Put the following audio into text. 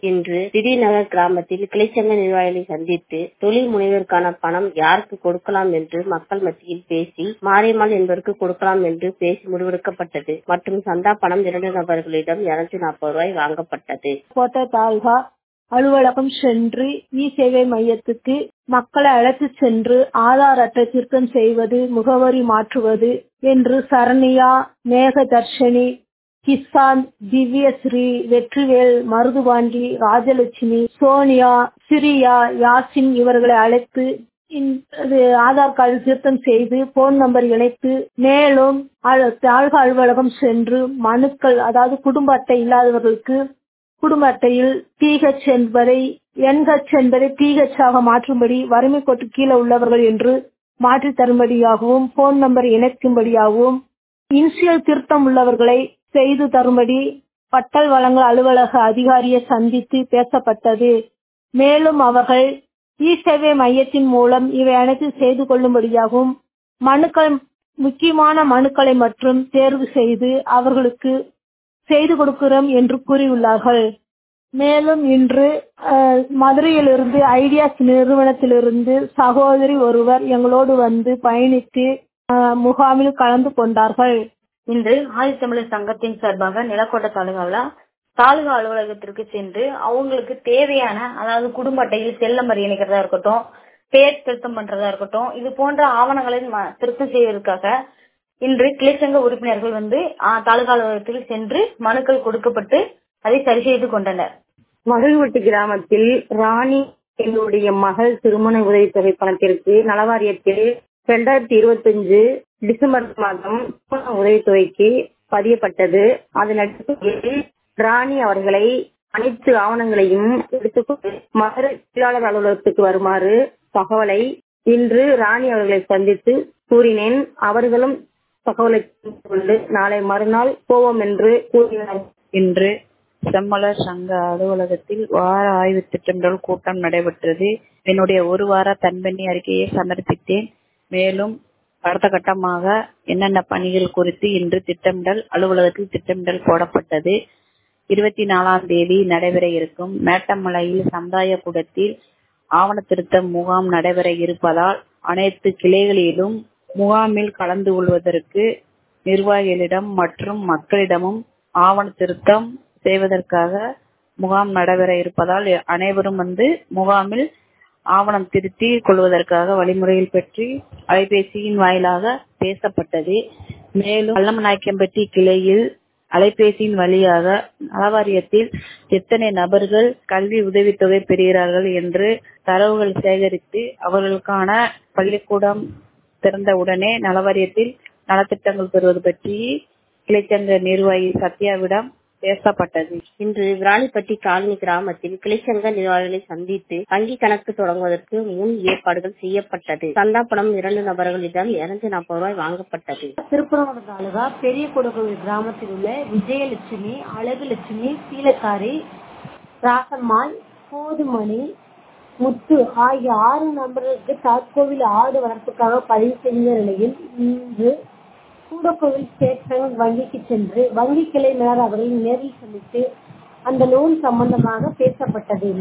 இன்று திடீநகர் கிராமத்தில் கிளைச்சங்க நிர்வாகிகளை சந்தித்து தொழில் முனைவோருக்கான பணம் யாருக்கு கொடுக்கலாம் என்று மக்கள் மத்தியில் பேசி மாரியம்மாள் என்பவருக்கு கொடுக்கலாம் என்று பேசி முடிவெடுக்கப்பட்டது மற்றும் சந்தா பணம் இரண்டு நபர்களிடம் இருநூத்தி நாற்பது ரூபாய் வாங்கப்பட்டது கோட்டை தாலுகா அலுவலகம் சென்று இ சேவை மையத்துக்கு மக்களை அழைத்து சென்று ஆதார் அட்டை திருத்தம் செய்வது முகவரி மாற்றுவது என்று சரண்யா மேகதர்ஷினி கிசான் திவ்யஸ்ரீ வெற்றிவேல் மருதுபாண்டி ராஜலட்சுமி சோனியா சிரியா யாசின் இவர்களை அழைத்து ஆதார் கார்டு திருத்தம் செய்து போன் நம்பர் இணைத்து மேலும் தாலுகா அலுவலகம் சென்று மனுக்கள் அதாவது குடும்ப அட்டை இல்லாதவர்களுக்கு குடும்ப அட்டையில் பிஹெச் என்பதை என்ஹெச் என்பதை பிஹெச் ஆக மாற்றும்படி வறுமை கோட்டு கீழே உள்ளவர்கள் என்று மாற்றித் தரும்படியாகவும் போன் நம்பர் இணைக்கும்படியாகவும் இன்சியல் திருத்தம் உள்ளவர்களை செய்து தரும்படி பட்டல் வழங்கல் அலுவலக அதிகாரியை சந்தித்து பேசப்பட்டது மேலும் அவர்கள் இ சேவை மையத்தின் மூலம் இவை அனைத்தும் செய்து கொள்ளும்படியாகவும் மனுக்கள் முக்கியமான மனுக்களை மற்றும் தேர்வு செய்து அவர்களுக்கு செய்து கொடுக்கிறோம் என்று கூறியுள்ளார்கள் மேலும் இன்று மதுரையிலிருந்து ஐடியாஸ் நிறுவனத்திலிருந்து சகோதரி ஒருவர் எங்களோடு வந்து பயணித்து முகாமில் கலந்து கொண்டார்கள் இன்று ஆதித்தமிழர் சங்கத்தின் சார்பாக நிலக்கோட்டை தாலுகாவில் தாலுகா அலுவலகத்திற்கு சென்று அவங்களுக்கு தேவையான அதாவது குடும்ப அட்டையில் செல் நம்பர் இணைக்கிறதா இருக்கட்டும் பெயர் திருத்தம் பண்றதா இருக்கட்டும் இது போன்ற ஆவணங்களை திருத்தம் செய்வதற்காக இன்று கிளைச்சங்க உறுப்பினர்கள் வந்து தாலுகா அலுவலகத்தில் சென்று மனுக்கள் கொடுக்கப்பட்டு அதை சரி செய்து கொண்டனர் மகிழ்வட்டி கிராமத்தில் ராணி என்னுடைய மகள் திருமண உதவித்தொகை பணத்திற்கு நலவாரியத்தில் இரண்டாயிரத்தி இருபத்தி அஞ்சு டிசம்பர் மாதம் உதவித்தொகைக்கு பதியப்பட்டது அதன் அடிப்படையில் ராணி அவர்களை அனைத்து ஆவணங்களையும் எடுத்துக்கொண்டு மதுரை தொழிலாளர் அலுவலகத்துக்கு வருமாறு தகவலை இன்று ராணி அவர்களை சந்தித்து கூறினேன் அவர்களும் தகவலை கொண்டு நாளை மறுநாள் போவோம் என்று கூறினார் இன்று செம்மலர் சங்க அலுவலகத்தில் வார ஆய்வு திட்டமிடல் கூட்டம் நடைபெற்றது என்னுடைய ஒரு வார தன்பெண்ணி அறிக்கையை சமர்ப்பித்தேன் மேலும் அடுத்த கட்டமாக என்னென்ன பணிகள் குறித்து இன்று திட்டமிடல் அலுவலகத்தில் திட்டமிடல் போடப்பட்டது இருபத்தி நாலாம் தேதி நடைபெற இருக்கும் மேட்டமலையில் சமுதாய கூடத்தில் ஆவண திருத்த முகாம் நடைபெற இருப்பதால் அனைத்து கிளைகளிலும் முகாமில் கலந்து கொள்வதற்கு நிர்வாகிகளிடம் மற்றும் மக்களிடமும் ஆவண திருத்தம் செய்வதற்காக முகாம் நடைபெற இருப்பதால் அனைவரும் வந்து முகாமில் ஆவணம் திருத்தி கொள்வதற்காக வழிமுறைகள் பற்றி அலைபேசியின் வாயிலாக பேசப்பட்டது மேலும் அல்லமநாயக்கம்பட்டி கிளையில் அலைபேசியின் வழியாக நலவாரியத்தில் எத்தனை நபர்கள் கல்வி உதவித்தொகை பெறுகிறார்கள் என்று தரவுகள் சேகரித்து அவர்களுக்கான பள்ளிக்கூடம் திறந்த உடனே நலவாரியத்தில் நலத்திட்டங்கள் பெறுவது பற்றி கிளைச்சங்க நிர்வாகி சத்யாவிடம் பேசப்பட்டது இன்று விராலிப்பட்டி காலனி கிராமத்தில் கிளைச்சங்க நிர்வாகிகளை சந்தித்து வங்கி கணக்கு தொடங்குவதற்கு முன் ஏற்பாடுகள் செய்யப்பட்டது சந்தா பணம் இரண்டு நபர்களிடம் இருநூத்தி நாற்பது ரூபாய் வாங்கப்பட்டது திருப்பரங்குன்றம் தாலுகா பெரிய கொடுக்கோவில் கிராமத்தில் உள்ள விஜயலட்சுமி அழகுலட்சுமி சீலக்காரி ராசம்மாள் போதுமணி முத்து ஆகிய ஆறு நபர்களுக்கு தாட்கோவில் ஆடு வளர்ப்புக்காக பதிவு செய்த நிலையில் இன்று கூடக்கோவில் ஸ்டேட் பேங்க் வங்கிக்கு சென்று வங்கி கிளை மேலாளர்களை நேரில் சந்தித்து அந்த லோன் சம்பந்தமாக பேசப்பட்டது